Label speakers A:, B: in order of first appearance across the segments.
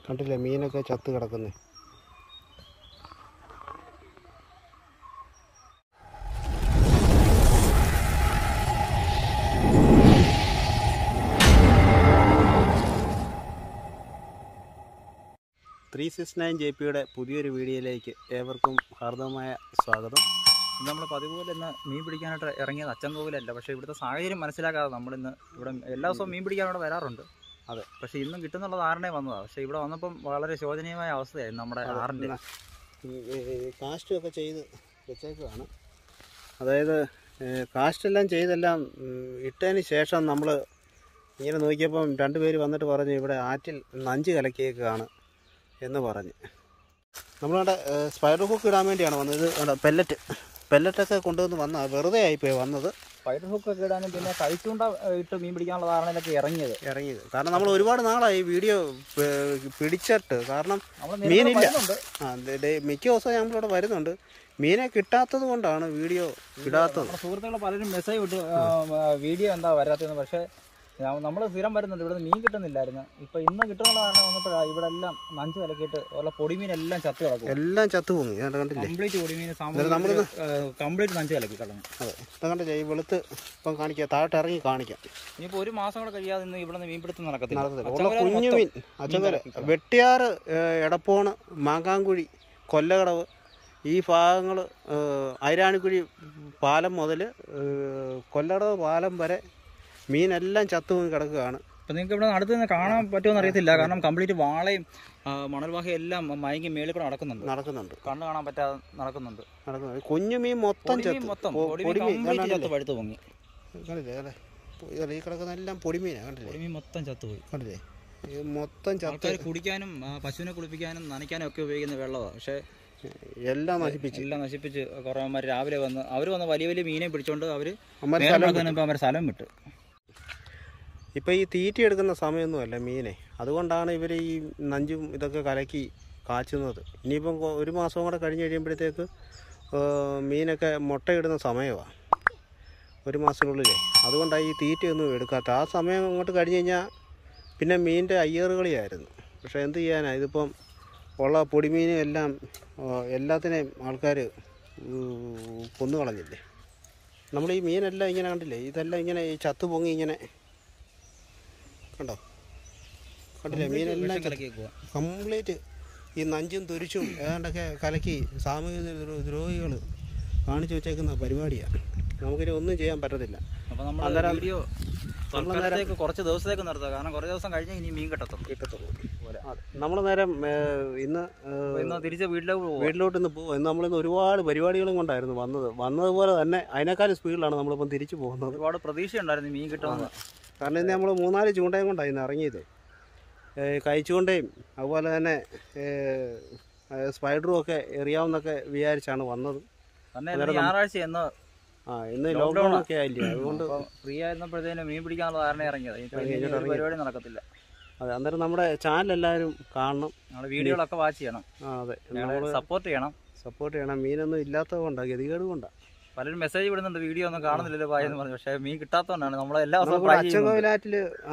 A: കണ്ടില്ലേ മീനൊക്കെ ചത്ത് കിടക്കുന്നേ ത്രീ സിക്സ് നയൻ ജെ പിയുടെ പുതിയൊരു വീഡിയോയിലേക്ക് ഏവർക്കും ഹാർദവമായ സ്വാഗതം
B: ഇന്ന് നമ്മൾ പതിവ് പോലെ ഇന്ന് മീൻ പിടിക്കാനായിട്ട് ഇറങ്ങിയത് അച്ചൻകോവിലല്ല പക്ഷേ ഇവിടുത്തെ സാഹചര്യം മനസ്സിലാക്കാതെ നമ്മളിന്ന് ഇവിടെ എല്ലാ ദിവസവും മീൻ പിടിക്കാൻ ഇവിടെ വരാറുണ്ട്
A: അതെ.
B: പക്ഷേ ഇന്നും കിട്ടുന്നുള്ള ധാരണയെ വന്നതാണ് പക്ഷേ ഇവിടെ വന്നപ്പം വളരെ ശോചനീയമായ അവസ്ഥയായിരുന്നു നമ്മുടെ ആറിൻ്റെ
A: കാസ്റ്റും ഒക്കെ ചെയ്ത് വെച്ചേക്കുവാണ് അതായത് കാസ്റ്റെല്ലാം ചെയ്തെല്ലാം ഉം, ഇട്ടതിന് ശേഷം നമ്മൾ ഇങ്ങനെ നോക്കിയപ്പം രണ്ടുപേര് വന്നിട്ട് പറഞ്ഞു ഇവിടെ ആറ്റിൽ നഞ്ച് കലക്കിയേക്കാണ് എന്ന് പറഞ്ഞ് നമ്മളവിടെ സ്പൈഡർ ഹുക്ക് ഇടാൻ വേണ്ടിയാണ് വന്നത് ഇത് കണ്ടോ, പെല്ലറ്റ് പെല്ലറ്റൊക്കെ കൊണ്ടുവന്ന് വന്ന വെറുതെ ആയിപ്പോയി വന്നത്
B: ഫൈഡർ ഹുക്ക് ഒക്കെ ഇടാനും പിന്നെ കഴിച്ചുകൊണ്ട ഇട്ട് മീൻ പിടിക്കാനുള്ള ധാരണയിലൊക്കെ ഇറങ്ങിയത്
A: ഇറങ്ങിയത് കാരണം നമ്മൾ ഒരുപാട് നാളായി വീഡിയോ പിടിച്ചിട്ട് കാരണം
B: നമ്മൾ
A: മീനില്ല.
B: വരുന്നുണ്ട്
A: ആ ദേ- ദേ മിക്ക ദിവസവും നമ്മളിവിടെ വരുന്നുണ്ട് മീനെ കിട്ടാത്തത് കൊണ്ടാണ് വീഡിയോ ഇടാത്തത്
B: നമ്മുടെ സുഹൃത്തുക്കൾ പലരും മെസ്സേജ് വിട്ട് വീഡിയോ എന്താ വരാത്തതെന്ന് പക്ഷേ നമ്മൾ സ്ഥിരം വരുന്നുണ്ട് ഇവിടെ മീൻ കിട്ടുന്നില്ലായിരുന്നു ഇപ്പൊ ഇന്ന് കിട്ടുന്നുള്ള കാരണം വന്നപ്പോഴാണ് ഇവിടെ എല്ലാം നഞ്ച് കലക്കിയിട്ട് ഉള്ള പൊടിമീനെല്ലാം ചത്ത് കിടക്കും
A: എല്ലാം ചത്തു പൊങ്ങി ഞാൻ കണ്ടില്ലേ
B: കംപ്ലീറ്റ് പൊടിമീൻ
A: എന്നിട്ട് നമ്മളിത്
B: കംപ്ലീറ്റ് നഞ്ച് കലക്കി കളഞ്ഞു
A: അതെ ഇത് കണ്ടില്ലേ ഈ വെളുത്ത് ഇപ്പം കാണിക്കാം താഴോട്ട് ഇറങ്ങി കാണിക്കാം
B: ഇനിയിപ്പോ ഒരു മാസം കൂടെ കഴിയാതെ ഇന്ന് ഇവിടെ നിന്ന് മീൻപിടുത്തം നടക്കത്തില്ല
A: നടക്കത്തില്ല ഉള്ള
B: അച്ചൻകോവിൽ
A: കുഞ്ഞു
B: മൊത്തം
A: മീൻ അച്ചങ്കര വെട്ടിയാറ് ഏഹ്, എടപ്പോണ് മാങ്കാങ്കുഴി കൊല്ലകടവ് ഈ ഭാഗങ്ങൾ ഐരാണിക്കുഴി പാലം മുതൽ കൊല്ലകടവ് പാലം വരെ മീനെല്ലാം ചത്തു പൊങ്ങി കിടക്കുകയാണ്
B: ഇപ്പൊ നിങ്ങൾക്ക് ഇവിടെ അടുത്ത് നിന്ന് കാണാൻ പറ്റുമെന്ന് അറിയത്തില്ല കാരണം കംപ്ലീറ്റ് വാളയും ആ, മണൽവാഹയും എല്ലാം മയങ്ങി മേളിൽ കൂടെ നടക്കുന്നുണ്ട്
A: നടക്കുന്നുണ്ട്
B: കണ്ണ് കാണാൻ പറ്റാതെ നടക്കുന്നുണ്ട്
A: നടക്കുന്നുണ്ട് കുഞ്ഞു മീൻ മൊത്തം
B: പൊടിമീൻ
A: ചത്തു
B: മൊത്തം
A: പൊ-
B: പൊടിമീൻ
A: പൊടിമീൻ
B: കംപ്ലീറ്റ്
A: കണ്ടില്ലേ?
B: ചത്ത് പഴുത്ത് പൊങ്ങി
A: കണ്ടില്ലേ അല്ലേ ഇതല്ലേ, ഈ കിടക്കുന്ന എല്ലാം പൊടിമീനാണ് കണ്ടില്ലേ
B: പൊടിമീൻ മൊത്തം ചത്തുപോയി
A: കണ്ടില്ലേ ഇത് മൊത്തം ചത്ത്
B: ആൾക്കാർ കുടിക്കാനും ആ, പശുവിനെ കുളിപ്പിക്കാനും നനയ്ക്കാനും ഒക്കെ ഉപയോഗിക്കുന്ന വെള്ളമാണ് പക്ഷേ
A: എല്ലാം നശിപ്പിച്ച്
B: എല്ലാം നശിപ്പിച്ച് കുറവന്മാർ രാവിലെ വന്ന് അവർ വന്ന് വലിയ വലിയ മീനെ പിടിച്ചോണ്ട് അവർ
A: അമ്മ
B: അവരെ സ്ഥലം വിട്ട്
A: ഇപ്പം ഈ തീറ്റി എടുക്കുന്ന സമയമൊന്നുമല്ല മീനെ അതുകൊണ്ടാണ് ഇവർ ഈ നഞ്ചും ഇതൊക്കെ കലക്കി കാച്ചുന്നത് ഇനിയിപ്പം കൊ- ഒരു മാസം കൂടെ കഴിഞ്ഞ് കഴിയുമ്പോഴത്തേക്ക് ആ, മീനൊക്കെ മുട്ടയിടുന്ന സമയമാണ് ഒരു മാസത്തിനുള്ളിലേ അതുകൊണ്ടാണ് ഈ തീറ്റയൊന്നും എടുക്കാത്ത ആ സമയം അങ്ങോട്ട് കഴിഞ്ഞ് കഴിഞ്ഞാൽ പിന്നെ മീനിൻ്റെ അയ്യറുകളിയായിരുന്നു പക്ഷേ എന്ത് ചെയ്യാനാണ് ഇതിപ്പം ഉള്ള പൊടിമീനും എല്ലാം ആ, എല്ലാത്തിനെയും ആൾക്കാർ കൊന്നുകളഞ്ഞില്ലേ നമ്മൾ ഈ മീനെല്ലാം ഇങ്ങനെ കണ്ടില്ലേ ഇതെല്ലാം ഇങ്ങനെ ഈ ചത്തു പൊങ്ങി ഇങ്ങനെ കണ്ടോ കണ്ടില്ലേ മീനെല്ലാം
B: കലക്കിയേക്കുക
A: കംപ്ലീറ്റ് ഈ നഞ്ചും തുരിച്ചും ഏതാണ്ടൊക്കെ കലക്കി സാമൂഹിക ദ്രോഹികൾ കാണിച്ചു വെച്ചേക്കുന്ന പരിപാടിയാണ് നമുക്കിനി ഒന്നും ചെയ്യാൻ പറ്റത്തില്ല
B: അപ്പൊ നമ്മൾ
A: അന്നേരം
B: വീഡിയോ തൽക്കാലത്തേക്ക് കുറച്ച് ദിവസത്തേക്ക് നിർത്തുക കാരണം കുറച്ച് ദിവസം കഴിഞ്ഞ് ഇനി മീൻ കിട്ടത്തുള്ളൂ
A: കിട്ടത്തുള്ളൂ നമ്മൾ നേരം ഏ, ഇന്ന് ഏ,
B: അപ്പൊ ഇന്ന് തിരിച്ച് വീട്ടിലേക്ക് പോകും
A: വീട്ടിലോട്ട് ഇന്ന് പോകും ഇന്ന് നമ്മളിന്ന് ഒരുപാട് പരിപാടികളും കൊണ്ടായിരുന്നു വന്നത് വന്നതുപോലെ തന്നെ അതിനേക്കാളും സ്പീഡിലാണ് നമ്മളിപ്പം തിരിച്ചു പോകുന്നത്
B: ഒരുപാട് പ്രതീക്ഷ ഉണ്ടായിരുന്നു മീൻ കിട്ടുമെന്ന്
A: കാരണം ഇന്ന് നമ്മൾ മൂന്നാല് ചൂണ്ടയും കൊണ്ടാണ് ഇന്ന് ഇറങ്ങിയത് ഏ, കൈച്ചൂണ്ടയും അതുപോലെ തന്നെ ഏ, ഏ, സ്പൈഡറും ഒക്കെ എറിയാവുന്നൊക്കെ വിചാരിച്ചാണ് വന്നത്
B: തന്നെ ഇന്ന് ഞായറാഴ്ച എന്ന്
A: ആ ഇന്ന് ലോക്ക്ഡൗൺ ഒക്കെ ആയില്ലേ അതുകൊണ്ട്
B: ഫ്രീ ആയിരുന്നപ്പോഴത്തേനും മീൻ പിടിക്കാനുള്ള ധാരണ ഇറങ്ങിയത് ഇപ്പൊ ഇനി ഒരു പരിപാടി നടക്കത്തില്ല
A: അതെ അന്നേരം നമ്മുടെ ചാനൽ എല്ലാവരും കാണണം
B: നമ്മുടെ വീഡിയോകളൊക്കെ വാച്ച് ചെയ്യണം
A: ആ അതെ
B: ഞങ്ങളെ
A: നമ്മൾ
B: സപ്പോർട്ട് ചെയ്യണം
A: സപ്പോർട്ട് ചെയ്യണം മീനൊന്നും ഇല്ലാത്തത് കൊണ്ടാണ് ഗതികേട് കൊണ്ടാണ്
B: പലരും മെസ്സേജ് വിടുന്നുണ്ട് വീഡിയോ ഒന്നും കാണുന്നില്ലല്ലോ പായെന്ന് പറഞ്ഞു പക്ഷേ മീൻ കിട്ടാത്തതുകൊണ്ടാണ് നമ്മൾ എല്ലാ ദിവസവും
A: നമുക്ക്
B: ട്രൈ ചെയ്യുന്നത്
A: അച്ചൻകോവിലാറ്റിൽ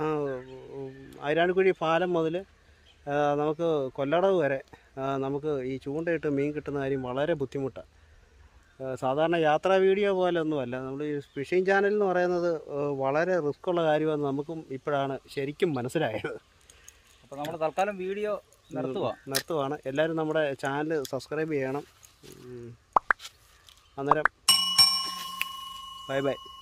A: ഐരാണിക്കുഴി പാലം മുതൽ നമുക്ക് കൊല്ലടവ് വരെ ആ, നമുക്ക് ഈ ചൂണ്ടയിട്ട് മീൻ കിട്ടുന്ന കാര്യം വളരെ ബുദ്ധിമുട്ടാണ് സാധാരണ യാത്രാ വീഡിയോ പോലെ ഒന്നുമല്ല നമ്മൾ ഈ ഫിഷിംഗ് ചാനൽ എന്ന് പറയുന്നത് ആ, വളരെ റിസ്ക് ഉള്ള കാര്യമെന്ന് നമുക്കും ഇപ്പോഴാണ് ശരിക്കും മനസ്സിലായത്
B: അപ്പോൾ നമ്മൾ തൽക്കാലം വീഡിയോ നിർത്തുക
A: നിർത്തുവാണ് എല്ലാവരും നമ്മുടെ ചാനൽ സബ്സ്ക്രൈബ് ചെയ്യണം ഉം. അന്നേരം ബൈ ബൈ